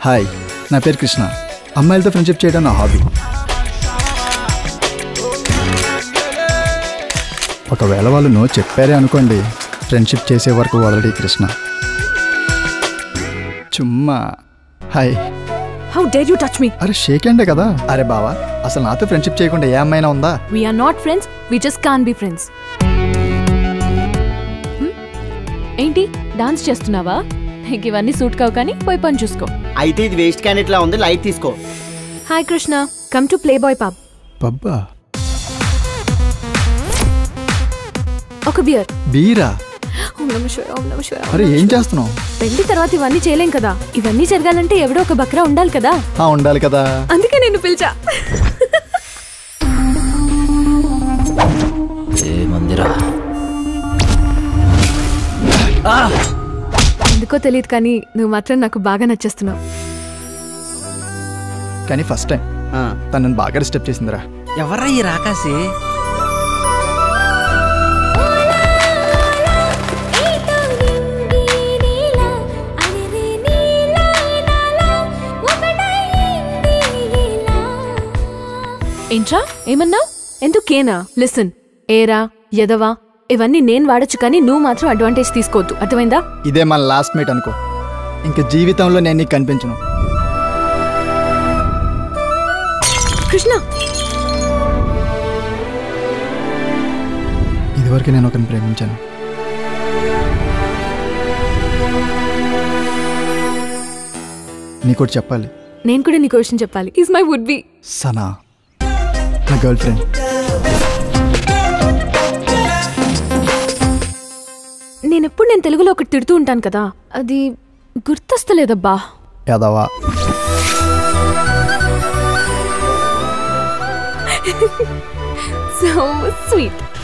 Hi నా పేరు కృష్ణ అమ్మాయిలతో ఫ్రెండ్షిప్ చేయడం నా హాబీ ఒకవేళ వాళ్ళు నో చెప్పారే అనుకోండి ఫ్రెండ్షిప్ చేసే వరకు వదలడి కృష్ణ చుమ్మా hi how dare you touch me అరే షేక్ హ్యాండే కదా అరే బావా అసలు నాతో ఫ్రెండ్షిప్ చేయకుండా ఏ అమ్మాయినా ఉందా we are not friends we just can be friends ఏంటి డాన్స్ చేస్తున్నావా నీకు ఇవన్నీ సూట్ కావు కానీ పోయి పని చూసుకో అయితే ఇది వేస్ట్ క్యాండిడేట్ లా ఉంది లైట్ తీసుకో hi Krishna come to play boy pub పబ్బా ఒక బియర్ బీరా ఓం నమ శివాయ, ఓం నమ శివాయ, ఓం అరే నమ ఏం శివాయ. చేస్తున్నావు పెళ్లి తర్వాత ఇవన్నీ చేయలేం కదా ఇవన్నీ జరగాలంటే ఎవడో ఒక బక్రా ఉండాలి కదా ఆ, ఉండాలి కదా అందుకే నేను పిలిచా ఏ మందిరా ఎందుకో తెలియదు కానీ నువ్వు మాత్రం నాకు బాగా నచ్చేస్తున్నావు కానీ ఫస్ట్ టైం ఆ, తను నన్ను బాగా డిస్టర్బ్ చేసిందిరా ఎవర్రా ఈ రాకాసి ఏంట్రా ఏమన్నావు ఎందుకేనా లిసన్ ఏరా ఎదవా ఇవన్నీ నేను వాడొచ్చు కానీ నువ్వు మాత్రం అడ్వాంటేజ్ తీసుకోవద్దు అర్థమైందా ఇదే మన లాస్ట్ మీట్ అనుకో ఇంక జీవితంలో నేను నీకు కనిపించను కృష్ణ ఇదివరకు నేను ఒకరిని ప్రేమించాను నీకోటి చెప్పాలి నేను కూడా నీకు విషయం చెప్పాలి is my would be Sana నా గర్ల్ ఫ్రెండ్ నేను ఎప్పుడు నేను తెలుగులో ఒకటి తిడుతూ ఉంటాను కదా అది గుర్తొస్తలేదబ్బా యాదవా సో స్వీట్